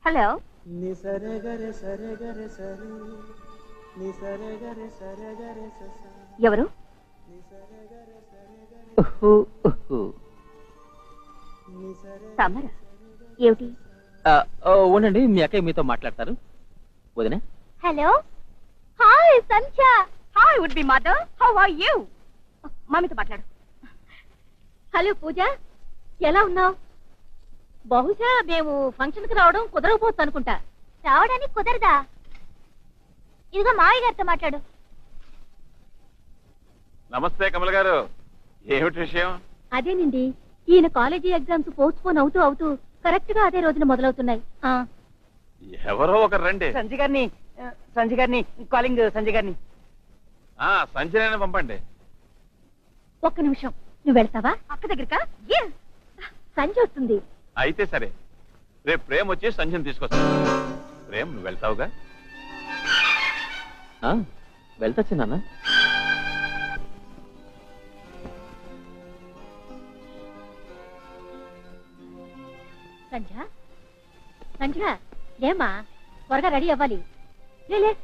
Hello ని సరే గరే సరే గరే సరే ని సరే గరే సరే గరే సస ఎవరు ని సరే గరే సరే గరే ఉహు, ఉహు. ని సరే సమర ఏమిటి ఆ, ఓ, ఉండండి మీ అక్కయ్య మీతో మాట్లాడతారు వదినా hello hi Sandhya hi would be mother how are you మమ్మీతో మాట్లాడు హలో పూజ ఎలా ఉన్నావు బహుశా మేము ఫంక్షన్ కి రావడం కుదరకపోవచ్చు అనుకుంటా రావడానికి కుదరదా ఇదిగో మావయ్య గారితో మాట్లాడు నమస్తే కమల్ గారు ఏమిటి విషయం అదేనండి ఈయన కాలేజీ ఎగ్జామ్స్ పోస్ట్ పోన్ అవుతూ అవుతూ కరెక్ట్ గా అదే రోజున మొదలవుతున్నాయి ఆ, ఎవరో ఒకరు రండి సంజయ్ గారిని ఆ, సంజయ్ గారిని కాలింగ్ సంజయ్ గారిని ఆ సంచలనం పంపండి ఒక్క నిమిషం నువ్వు వెళ్తావా అక్క దగ్గరకా Yes. సంజయ్ వస్తుంది అయితే సరే రేపు ప్రేమ్ వచ్చి సంజయ్ తీసుకొస్తాను ప్రేమ్ నువ్వు వెళ్తావుగా ఆ, వెళ్తొచ్చు నాన్న సంధ్య సంధ్య లేమా త్వరగా రెడీ అవ్వాలి లే లే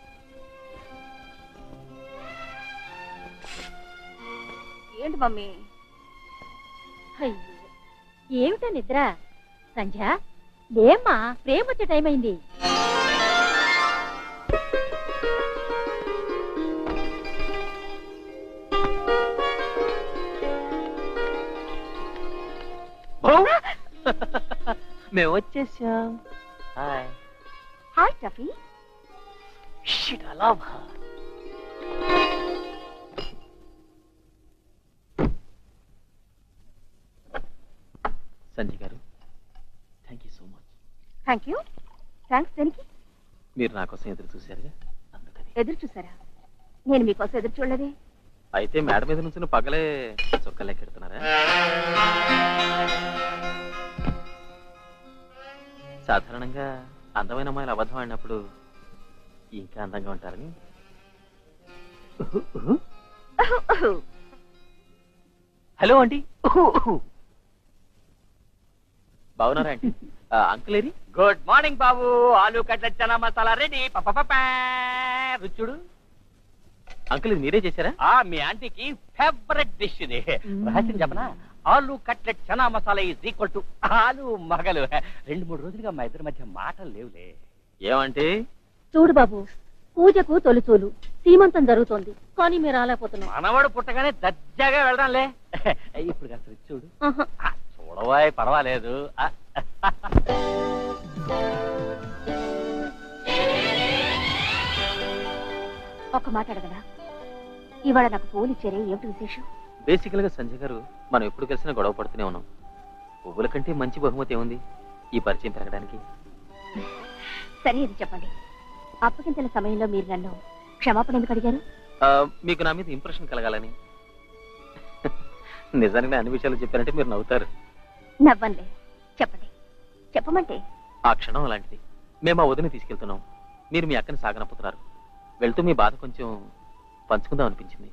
ఏంటి మమ్మీ అయ్యో ఏమిటా నిద్ర సంధ్య లేమ్మా ప్రేమ వచ్చే టైం అయింది మేము వచ్చేసాం హాయ్ హాయ్ టఫీ షిట్ అలా సంజయ్ గారు thank you so much thank you thanks దేనికి మీరు నా కోసం ఎదురు చూశారుగా అందుకని ఎదురు చూసారా నేను మీకోసం ఎదురు చూడలేదే అయితే మేడ మీద నుంచి పగలే చొక్కలెక్కెడుతున్నారా సాధారణంగా అందమైన అమ్మాయిలు అబద్ధం ఆడినప్పుడు ఇంకా అందంగా ఉంటారని హలో ఆంటీ బాగున్నారా ఆంటీ ఆ, అంకుల్ ఏరి గుడ్ మార్నింగ్ బాబు ఆలు కట్ల చనా మసాలా రెడీ రుచుడు అంకుల్ ఇది మీరే చేశారా ఆ మీ ఆంటీకి ఫేవరెట్ డిష్ ఇది రహస్యం చెప్పనా aloo cutlet chana masala is equal to ఆలు మగలు రెండు మూడు రోజులుగా మా ఇద్దరి మధ్య మాటలు లేవులే ఏమంటే చూడు బాబు పూజకు తొలిచూలు సీమంతం జరుగుతోంది కానీ మీరు రాలేకపోతున్నాం మనవాడు పుట్టగానే దర్జాగా వెళ్దాంలే ఇప్పుడు కాస్త రుచి చూడు ఆహా. ఆ, చూడవాయ్ పర్వాలేదు ఆ, ఒక్క మాట అడగనా ఇవాళ నాకు పూలు ఇచ్చారే ఏమిటి విశేషం బేసికల్ గా సంజయ్ గారు మనం ఎప్పుడు కలిసినా గొడవ పడుతూనే ఉన్నాం పువ్వుల కంటే మంచి బహుమతి ఏముంది ఈ పరిచయం పెరగడానికి సరే ఇది చెప్పండి అప్పగింతల సమయంలో మీరు నన్ను క్షమాపణ ఎందుకు అడిగారు ఆ, మీకు నా మీద ఇంప్రెషన్ కలగాలని నిజానికి నేను అన్ని విషయాలు చెప్పారంటే మీరు నవ్వుతారు నవ్వంలే చెప్పండి చెప్పమంటే ఆ క్షణం అలాంటిది మేము ఆ వదిన తీసుకెళ్తున్నాం మీరు మీ అక్కని సాగనప్పుతున్నారు వెళ్తూ మీ బాధ కొంచెం పంచుకుందాం అనిపించింది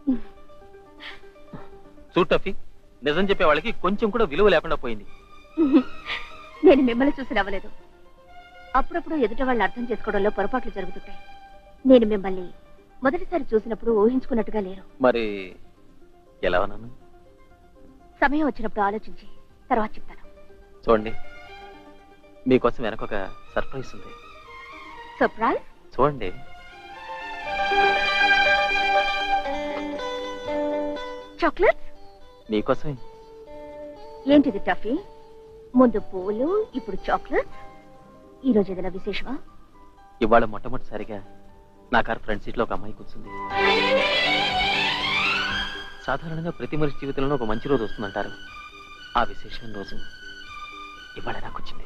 చూడు టఫీ నిజం చెప్పే వాళ్ళకి కొంచెం కూడా విలువ లేకుండా పోయింది నేను మిమ్మల్ని చూసి నవ్వలేదు అప్పుడప్పుడు ఎదుట వాళ్ళు అర్థం చేసుకోవడంలో పొరపాట్లు జరుగుతుంటాయి నేను మిమ్మల్ని మొదటిసారి చూసినప్పుడు ఊహించుకున్నట్టుగా లేరు మరి ఎలా ఉన్నాను సమయం వచ్చినప్పుడు ఆలోచించి తర్వాత చెప్తాను చూడండి మీకోసం వెనక ఒక సర్ప్రైజ్ ఉంది సర్ప్రైజ్ చూడండి చాక్లెట్స్ మీకోసమే ఏంటిది టఫీ ముందు పూలు ఇప్పుడు చాక్లెట్స్ ఈ రోజు ఏదైనా విశేషమా ఇవాళ మొట్టమొదటిసారిగా నా కారు ఫ్రంట్ సీట్ లో ఒక అమ్మాయి కూర్చుంది సాధారణంగా ప్రతి మనిషి జీవితంలో ఒక మంచి రోజు వస్తుందంటారు ఆ విశేషమైన రోజు ఇవాళ నాకు వచ్చింది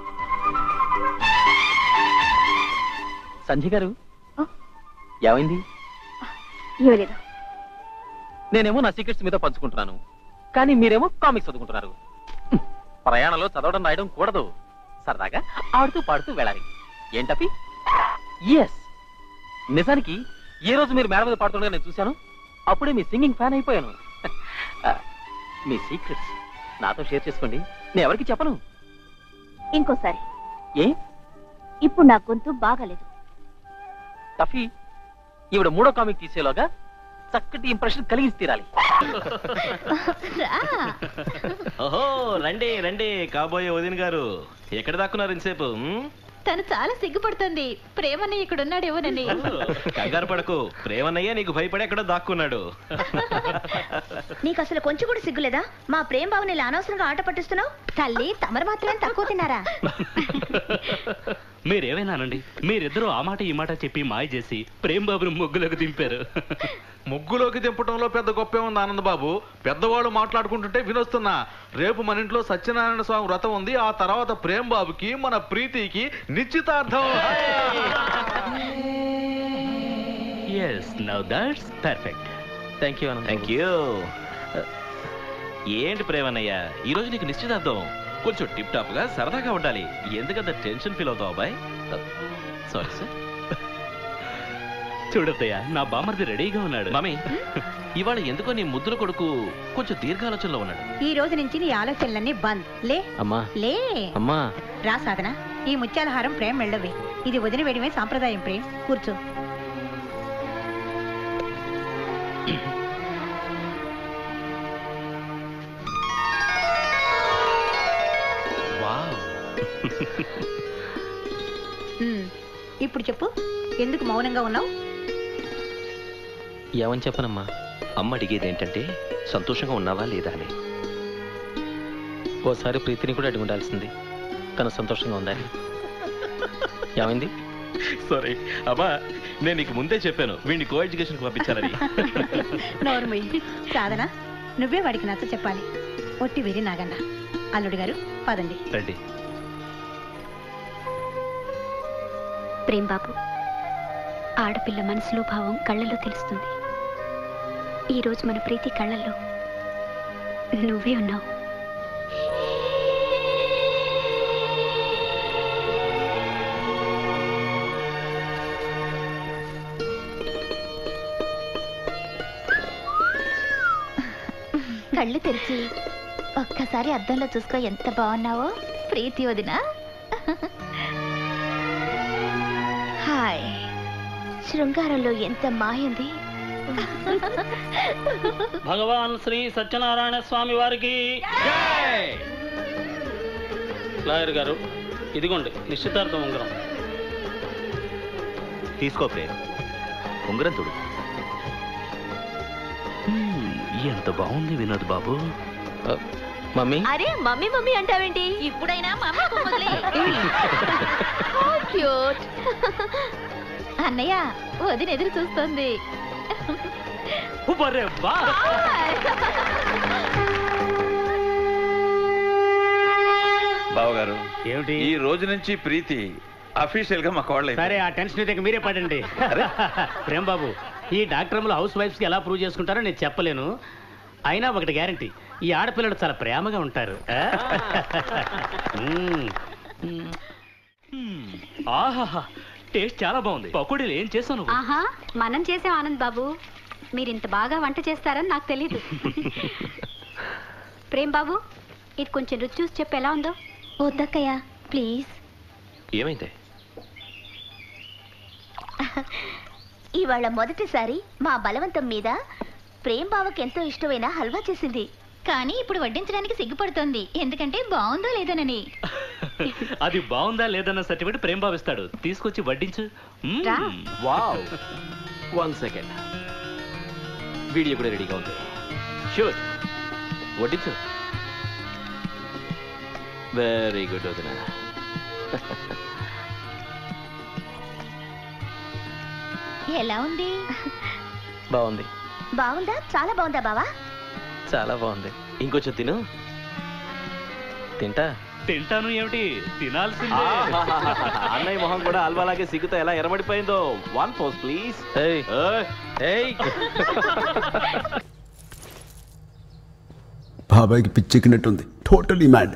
సంజయ్ గారు ఆ? ఏమైంది ఏమీ లేదు నేనేమో నా సీక్రెట్స్ మీద పంచుకుంటున్నాను కానీ మీరేమో కామిక్స్ చదువుకుంటున్నారు హ్మ్. ప్రయాణంలో చదవడం రాయడం కూడదు సరదాగా ఆడుతూ పాడుతూ వెళ్ళాలి ఏంటపి ఎస్ నిజానికి ఏ రోజు మీరు మేడ మీద పాడుతుండగా నేను చూశాను అప్పుడే మీ సింగింగ్ ఫ్యాన్ అయిపోయాను ఆ, మీ సీక్రెట్స్ నాతో షేర్ చేసుకోండి నేను ఎవరికి చెప్పను ఇంకోసారి ఏ ఇప్పుడు నా గొంతు బాగాలేదు టఫీ ఈవిడ మూడో కామిక్ తీసేలోగా చక్కటి ఇంప్రెషన్ కలిగి తీరాలి ఓహో రండి రండి కాబోయే వదిన గారు ఎక్కడ దాక్కున్నారు ఇంతసేపు ఉమ్? తను చాలా సిగ్గుపడుతుంది ప్రేమని ఇక్కడ ఉన్నాడేమోనని కంగారు పడకు ప్రేమన్నయ్య నీకు భయపడి ఎక్కడో దాక్కున్నాడు నీకు అసలు కొంచెం కూడా సిగ్గులేదా మా ప్రేమ బాబుని ఇలా అనవసరంగా ఆట పట్టిస్తున్నావు తల్లి తమరు మాత్రమే తక్కువ తిన్నారా మీరేమైనానండి మీరిద్దరూ ఆ మాట ఈ మాట చెప్పి మాయ చేసి ప్రేమ్ బాబును ముగ్గులకు దింపారు ముగ్గులోకి దింపటంలో పెద్ద గొప్పే ఉంది ఆనంద్ బాబు పెద్దవాళ్ళు మాట్లాడుకుంటుంటే వినొస్తున్నా రేపు మన ఇంట్లో సత్యనారాయణ స్వామి వ్రతం ఉంది ఆ తర్వాత ప్రేమ్ బాబుకి మన ప్రీతికి నిశ్చితార్థం yes now that's perfect thank you thank you ఏంటి ప్రేమన్నయ్య ఈ రోజు నీకు నిశ్చితార్థం కొంచెం టిప్ టాప్ గా సరదాగా ఉండాలి ఎందుకంత టెన్షన్ ఫీల్ అవుతావు అబ్బాయి సారీ సార్ చూడద్దయ్యా నా బామర్ది రెడీగా ఉన్నాడు మమ్మీ ఇవాళ ఎందుకో నీ ముద్దుల కొడుకు కొంచెం దీర్ఘాలోచనలో ఉన్నాడు ఈ రోజు నుంచి నీ ఆలోచనలన్నీ బంద్ లే అమ్మా లే అమ్మా రా సాధన ఈ ముత్యాల హారం ప్రేమ మెళ్ళవి ఇది వదిన వేయడమే సాంప్రదాయం ప్రేమ్ కూర్చో వావ్ ఉమ్, ఇప్పుడు చెప్పు ఎందుకు మౌనంగా ఉన్నావు ఏమని చెప్పనమ్మా అమ్మ అడిగేది ఏంటంటే సంతోషంగా ఉన్నావా లేదా అని ఓసారి ప్రీతిని కూడా అడిగి ఉండాల్సింది తను సంతోషంగా ఉందని ఏమైంది సారీ అమ్మా నేను నీకు ముందే చెప్పాను వీడిని కో ఎడ్యుకేషన్ పంపించాలని నోర్మయ్యి సాధన నువ్వే వాడికి నచ్చ చెప్పాలి ఒట్టి వెరి నాగన్న అల్లుడు గారు పదండి రండి ప్రేమ్ బాబు ఆడపిల్ల మనసులో భావం కళ్ళల్లో తెలుస్తుంది ఈ రోజు మన ప్రీతి కళ్ళల్లో నువ్వే ఉన్నావు కళ్ళు తెరిచి ఒక్కసారి అద్దంలో చూసుకో ఎంత బాగున్నావో ప్రీతి వదినా హాయ్ శృంగారంలో ఎంత మాయంది భగవాన్ శ్రీ సత్యనారాయణ స్వామి వారికి లాయర్ గారు ఇదిగోండి నిశ్చితార్థం ఉంగరం తీసుకో ప్రేమ్ ఉంగరం చూడు హ్మ్, ఎంత బాగుంది వినోద్ బాబు ఆ, మమ్మీ అరే మమ్మీ మమ్మీ అంటావేంటి ఇప్పుడైనా మమ్మీ క్యూట్ అన్నయ్య వదిన ఎదురు చూస్తుంది ఉబ్బరే వా! బావగారు ఏమిటి ఈ రోజు నుంచి ప్రీతి అఫీషియల్ గా మా కోళ్ళ సరే ఆ టెన్షన్ అయితే మీరే పడండి ప్రేమ్ బాబు ఈ డాక్టర్లు హౌస్ వైఫ్స్ కి ఎలా ప్రూవ్ చేసుకుంటారో నేను చెప్పలేను అయినా ఒకటి గ్యారంటీ ఈ ఆడపిల్లలు చాలా ప్రేమగా ఉంటారు ఆ? మ్మ్. హ్మ్, ఆహాహా టేస్ట్ చాలా బాగుంది పకోడీలు ఏం చేసావు నువ్వు ఆహా మనం చేసాం ఆనంద్ బాబు మీరు ఇంత బాగా వంట చేస్తారని నాకు తెలీదు ప్రేమ్ బాబు ఇది కొంచెం రుచి చూసి చెప్పు ఎలా ఉందో వద్దక్కయ్యా ప్లీజ్ ఏమైంది ఇవాళ మొదటిసారి మా బలవంతం మీద ప్రేమ్ బావకి ఎంతో ఇష్టమైన హల్వా చేసింది కానీ ఇప్పుడు వడ్డించడానికి సిగ్గుపడుతోంది ఎందుకంటే బాగుందో లేదోనని అది బాగుందా లేదన్న సర్టిఫికేట్ ప్రేమ్ భావిస్తాడు తీసుకొచ్చి వడ్డించు మ్మ్. రా. వావ్ వన్ సెకండ్ వీడియో కూడా రెడీగా ఉంది షూర్ వడ్డించు వెరీ గుడ్ వదిన ఎలా ఉంది బాగుంది బాగుందా చాలా బాగుందా బావా చాలా బాగుంది ఇంకొంచెం తిను తింటా తింటాను ఏమిటి తినాల్సిందే అన్నయ్య మొహం కూడా అల్వాలాగే సిగ్గుతో ఎలా ఎరబడిపోయిందో వన్ పోస్ ప్లీజ్ ఏయ్ ఏయ్ బాబాయ్కి పిచ్చెక్కినట్టుంది టోటలీ మ్యాడ్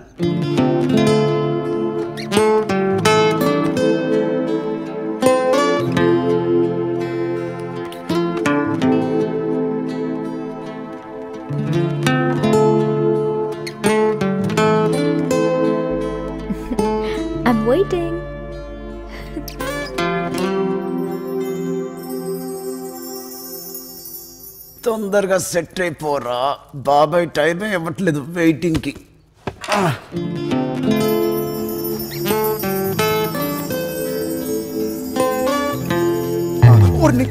ఐమ్ వెయిటింగ్ తొందరగా సెట్ అయిపోరా బాబాయ్ టైమే ఇవ్వట్లేదు వెయిటింగ్కి ఊరిని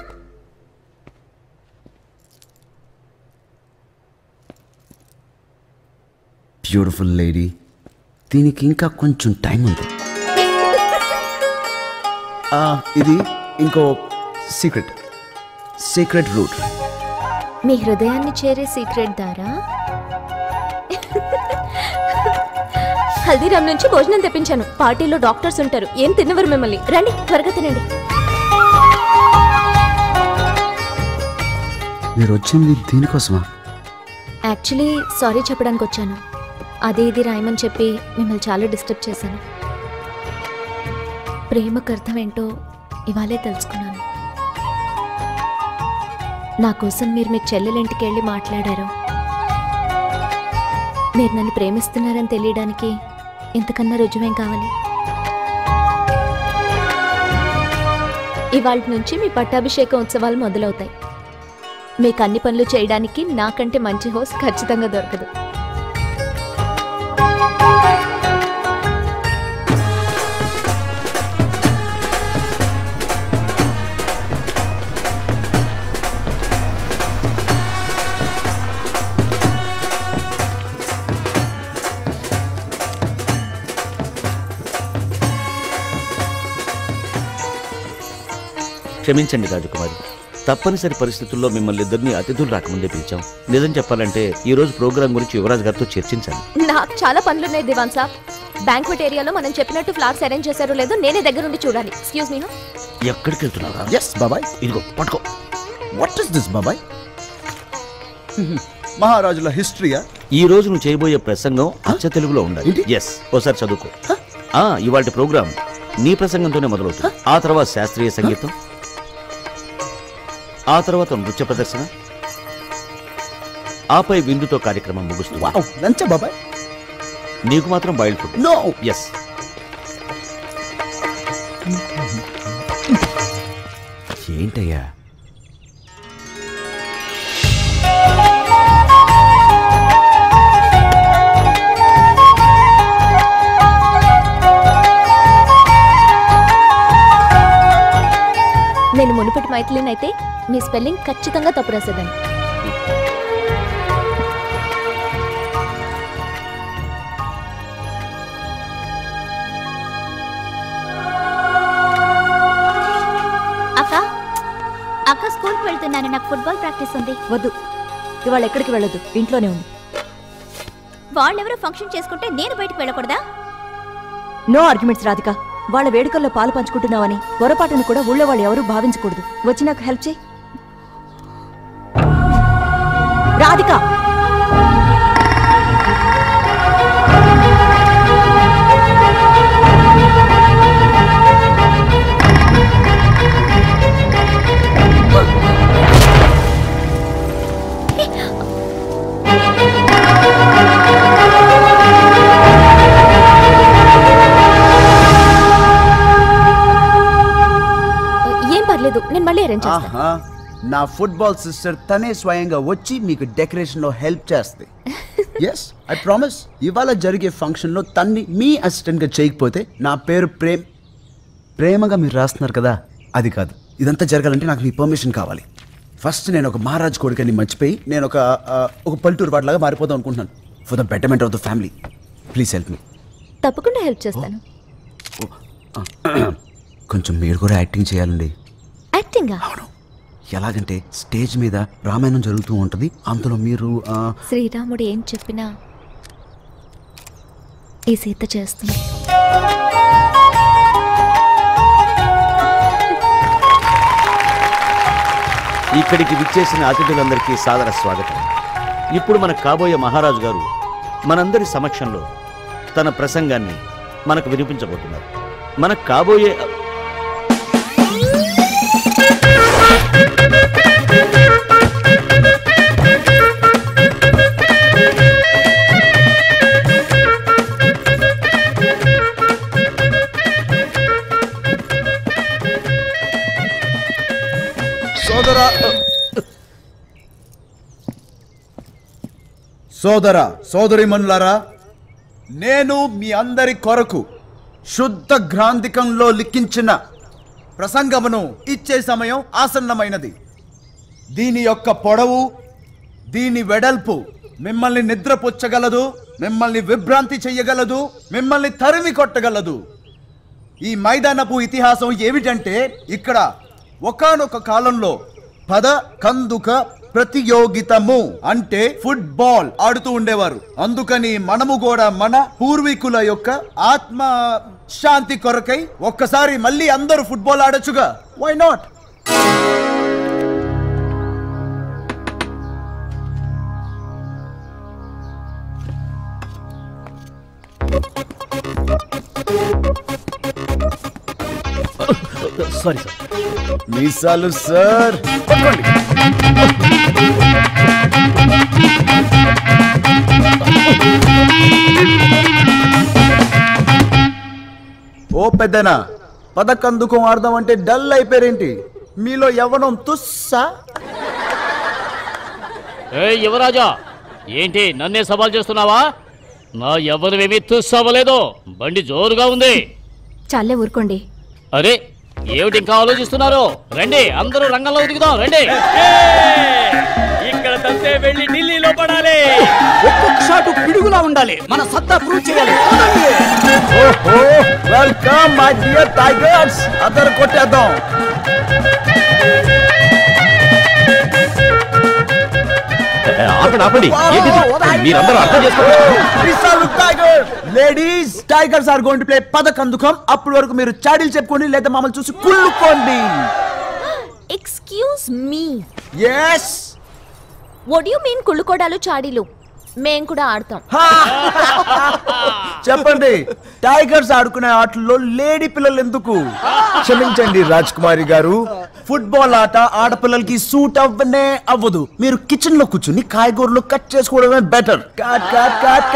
బ్యూటిఫుల్ లేడీ దీనికి ఇంకా కొంచెం టైం ఉంది ఆ, ఇది ఇంకో సీక్రెట్ సీక్రెట్ రూట్ మీ హృదయాన్ని చేరే సీక్రెట్ దారా హల్దీరామ్ నుంచి భోజనం తెప్పించాను పార్టీలో డాక్టర్స్ ఉంటారు ఏం తిన్నవారు మిమ్మల్ని రండి త్వరగా తినండి మీరు వచ్చింది దీనికోసమా యాక్చువల్లీ సారీ చెప్పడానికి వచ్చాను అది ఇది రాయమని చెప్పి మిమ్మల్ని చాలా డిస్టర్బ్ చేశాను ప్రేమకు అర్థం ఏంటో ఇవాళే తెలుసుకున్నాను నా కోసం మీరు మీ చెల్లెలింటికి వెళ్ళి మాట్లాడారు మీరు నన్ను ప్రేమిస్తున్నారని తెలియడానికి ఇంతకన్నా రుజువేం కావాలి ఇవాళ నుంచి మీ పట్టాభిషేక ఉత్సవాలు మొదలవుతాయి మీకు అన్ని పనులు చేయడానికి నాకంటే మంచి హోస్ట్ ఖచ్చితంగా దొరకదు క్షమించండి రాజకుమారి తప్పనిసరి పరిస్థితుల్లో మిమ్మల్ని ఇద్దరిని అతిథులు రాకముందే పిలిచాం నిజం చెప్పాలంటే ఈ రోజు ప్రోగ్రాం గురించి యువరాజ్ గారితో చర్చించాలి నాకు చాలా పనులున్నాయి దివాన్ సాబ్ బ్యాంక్వెట్ ఏరియాలో మనం చెప్పినట్టు ఫ్లాట్స్ అరేంజ్ చేశారో లేదో నేనే దగ్గరుండి చూడాలి ఎక్స్క్యూజ్ మీ ఎక్కడికి వెళ్తున్నారా ఎస్ బాబాయ్ ఇదిగో పట్టుకో వాట్ ఇస్ దిస్ బాబాయ్ మహారాజుల హిస్టరీయా ఈ రోజు నువ్వు చేయబోయే ప్రసంగం అచ్చ తెలుగులో ఉండాలి ఎస్ ఓసారి చదువుకో ఆ ఇవాళ ప్రోగ్రాం నీ ప్రసంగంతోనే మొదలవుతుంది ఆ తర్వాత శాస్త్రీయ సంగీతం ఆ తర్వాత నృత్య ప్రదర్శన ఆపై విందుతో కార్యక్రమం ముగుస్తుంది లంచా బాబాయ్ నీకు మాత్రం బాయిల్ ఫుడ్ నో ఎస్ ఏంటయ్యా నేను మునుపటి మైథిలిన్ అయితే మీ స్పెల్లింగ్ ఖచ్చితంగా తప్పు రాసేదాన్ని అక్క అక్క స్కూల్కి వెళ్తున్నాను నాకు ఫుట్బాల్ ప్రాక్టీస్ ఉంది వద్దు ఇవాళ ఎక్కడికి వెళ్ళదు ఇంట్లోనే ఉంది వాళ్ళెవరో ఫంక్షన్ చేసుకుంటే నేను బయటకు వెళ్ళకూడదా నో ఆర్గ్యుమెంట్స్ రాధిక వాళ్ళ వేడుకల్లో పాలు పంచుకుంటున్నావని పొరపాటును కూడా ఊళ్ళో వాళ్ళు ఎవరూ భావించకూడదు వచ్చి నాకు హెల్ప్ చేయి రాధిక ఏం పర్లేదు నేను మళ్ళీ అరేంజ్ చేస్తాను ఆహా నా ఫుట్బాల్ సిస్టర్ తనే స్వయంగా వచ్చి మీకు డెకరేషన్ లో హెల్ప్ చేస్తుంది ఎస్ ఐ ప్రామిస్ ఇవాళ జరిగే ఫంక్షన్ లో తన్ని మీ అసిస్టెంట్ గా చేయకపోతే నా పేరు ప్రేమ్ ప్రేమగా మీరు రాస్తున్నారు కదా అది కాదు ఇదంతా జరగాలంటే నాకు మీ పర్మిషన్ కావాలి ఫస్ట్ నేను ఒక మహారాజ్ కొడుకని మర్చిపోయి నేను ఒక ఆ, ఒక పల్లెటూరు వాటిలాగా మారిపోదాం అనుకుంటున్నాను for the betterment of the family please help me తప్పకుండా హెల్ప్ చేస్తాను కొంచెం మీరు కూడా యాక్టింగ్ చేయాలండి యాక్టింగా ఎలాగంటే స్టేజ్ మీద రామాయణం జరుగుతూ ఉంటుంది అందులో మీరు ఆ, శ్రీరాముడు ఏం చెప్పినా ఈ సీత చేస్తుంది ఇక్కడికి విచ్చేసిన అతిథులందరికీ సాదర స్వాగతం ఇప్పుడు మన కాబోయే మహారాజు గారు మనందరి సమక్షంలో తన ప్రసంగాన్ని మనకు వినిపించబోతున్నారు మనకు కాబోయే సోదర సోదరిమణులారా నేను మీ అందరి కొరకు శుద్ధ గ్రాంధికంలో లిఖించిన ప్రసంగమును ఇచ్చే సమయం ఆసన్నమైనది దీని యొక్క పొడవు దీని వెడల్పు మిమ్మల్ని నిద్రపుచ్చగలదు మిమ్మల్ని విభ్రాంతి చెయ్యగలదు మిమ్మల్ని తరిమి కొట్టగలదు ఈ మైదానపు ఇతిహాసం ఏమిటంటే ఇక్కడ ఒకానొక కాలంలో పద కందుక ప్రతియోగితము అంటే ఫుట్బాల్ ఆడుతూ ఉండేవారు అందుకని మనము కూడా మన పూర్వీకుల యొక్క ఆత్మ శాంతి కొరకై ఒక్కసారి మళ్ళీ అందరూ ఫుట్బాల్ ఆడొచ్చుగా వై నాట్ సారీ సార్ మీసాలు సార్ ఓ పెద్దనా పదకందుకం ఆడదాం అంటే డల్ అయిపోయారేంటి మీలో యవ్వనం తుస్సా ఏ యువరాజా ఏంటి నన్నే సవాల్ చేస్తున్నావా నా ఎవరివేమీ తుస్సవ్వలేదు బండి జోరుగా ఉంది చాలే ఊరుకోండి అరే ఏమిటి ఇంకా ఆలోచిస్తున్నారు రండి అందరూ రంగంలో దిగుదాం రండి ఇక్కడ తంతే వెళ్ళి ఢిల్లీలో పడాలి ఒక్కొక్క షాటు పిడుగులా ఉండాలి మన సత్తా ప్రూవ్ చేయాలి ఓహో వెల్కమ్ మై డియర్ టైగర్స్ అందరు కొట్టేద్దాం ఆపండి ఆపండి ఏంటిది? మీరందరూ అర్థం చేసుకోండి ladies tigers are going to play పదకందుకం అప్పటి వరకు మీరు చాడీలు చెప్పుకోండి లేదా మమ్మల్ని చూసి కుళ్ళుకోండి excuse me yes what do you కుళ్ళుకోడాలు చాడీలు మేం కూడా ఆడతాం చెప్పండి టైగర్స్ ఆడుకునే ఆటల్లో లేడీ పిల్లలు ఎందుకు క్షమించండి రాజ్ కుమారి గారు ఫుట్బాల్ ఆట ఆడపిల్లలకి సూట్ అవ్వనే అవ్వదు మీరు కిచెన్ లో కూర్చుని కాయగూరలు కట్ చేసుకోవడమే బెటర్ కట్ కట్ కట్